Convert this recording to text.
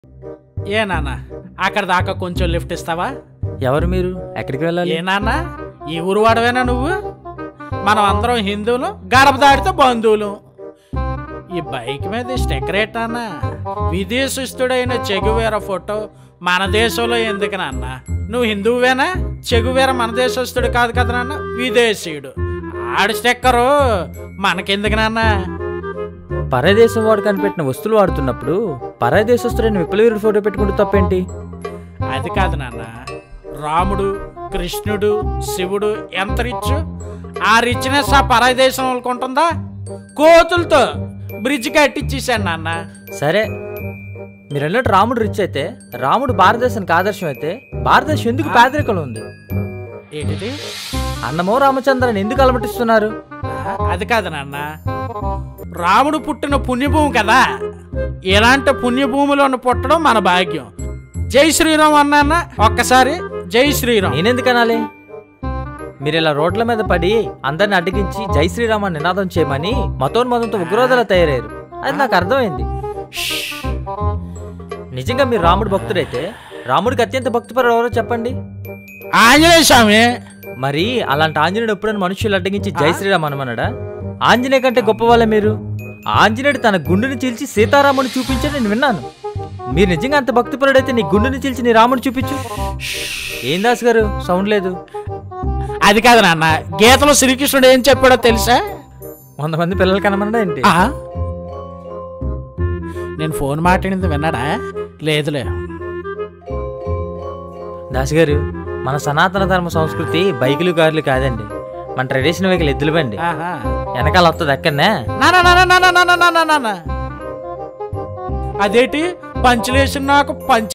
ఏ నాన్న అక్కడ దాకా కొంచెం లిఫ్ట్ ఇస్తావా ఎవరు మీరు ఎక్కడికి వెళ్ళాలి ఏ నాన్న ఈ ఊరు వాడవేనా నువ్వు మనం అందరం హిందువులు గడప దాడితే బంధువులు ఈ బైక్ మీద స్టిక్కర్ ఏంటన్నా విదేశస్తుడైన చెగువేర ఫోటో మన దేశంలో ఎందుకు నాన్న నువ్వు హిందువువేనా చెగువేర మన దేశస్తుడు కాదు కదా నాన్న విదేశీయుడు ఆడు స్టిక్కరు మనకెందుకు నాన్న పరదేశం వాడు కనిపెట్టిన వస్తువులు వాడుతున్నప్పుడు పరదేశస్తుడైన విప్లవీరుడు ఫోటో పెట్టుకుంటూ తప్పేంటి అది కాదు నాన్న రాముడు కృష్ణుడు శివుడు ఎంత రిచ్ ఆ రిచ్నెస్ ఆ పరదేశం వాళ్ళకు ఉంటుందా కోతులతో బ్రిడ్జ్ కట్టించేసాను నాన్న సరే మీరు అన్నట్టు రాముడు రిచ్ అయితే రాముడు భారతదేశానికి ఆదర్శం అయితే భారతదేశం ఎందుకు పేదరికంలో ఉంది ఏంటిది అన్నమో రామచంద్రని ఎందుకు అలమటిస్తున్నారు ఆ, అది కాదు నాన్న రాముడు పుట్టిన పుణ్యభూమి కదా ఇలాంటి పుణ్యభూమిలోని పుట్టడం మన భాగ్యం జై శ్రీరామ్ అన్నా ఒక్కసారి జై శ్రీరామ్ నేనెందుకు అనాలి మీరు ఇలా రోడ్ల మీద పడి అందరిని అడ్డగించి జై శ్రీరామ అని నినాదం చేయమని మతోన్మతంతో ఉగ్రవాదులా తయారయ్యారు అది నాకు అర్థమైంది నిజంగా మీరు రాముడు భక్తుడైతే రాముడికి అత్యంత భక్తిపరుడు ఎవరో చెప్పండి ఆంజనేయ స్వామి మరి అలాంటి ఆంజనేయుడు ఎప్పుడైనా మనుషులు అడ్డగించి జై శ్రీరామ్ అనమన్నాడా ఆంజనేయ కంటే గొప్ప వాళ్ళ మీరు ఆంజనేయుడు తన గుండెని చీల్చి సీతారాముని చూపించని నేను విన్నాను మీరు నిజంగా అంత భక్తిపరుడైతే నీ గుండెని చీల్చి నీ రాముని చూపించు ఏం దాస్ గారు సౌండ్ లేదు అది కాదు నాన్న గీతలో శ్రీకృష్ణుడు ఏం చెప్పాడో తెలుసా వంద మంది పిల్లలు కనమన్నాడా ఏంటి ఆ? నేను ఫోన్ మాట్లాడింది విన్నాడా లేదులే దాస్ గారు మన సనాతన ధర్మ సంస్కృతి బైకులు కార్లు కాదండి మన ట్రెడిషనల్ వెహికల్ ఎద్దులు బండి ఆహా. వెనకాల వస్తుంది ఎక్కడనే నాన్న, నాన్న, నాన్న, నాన్న, నాన్న, నాన్న. అదేంటి పంచలేసిన నాకు పంచ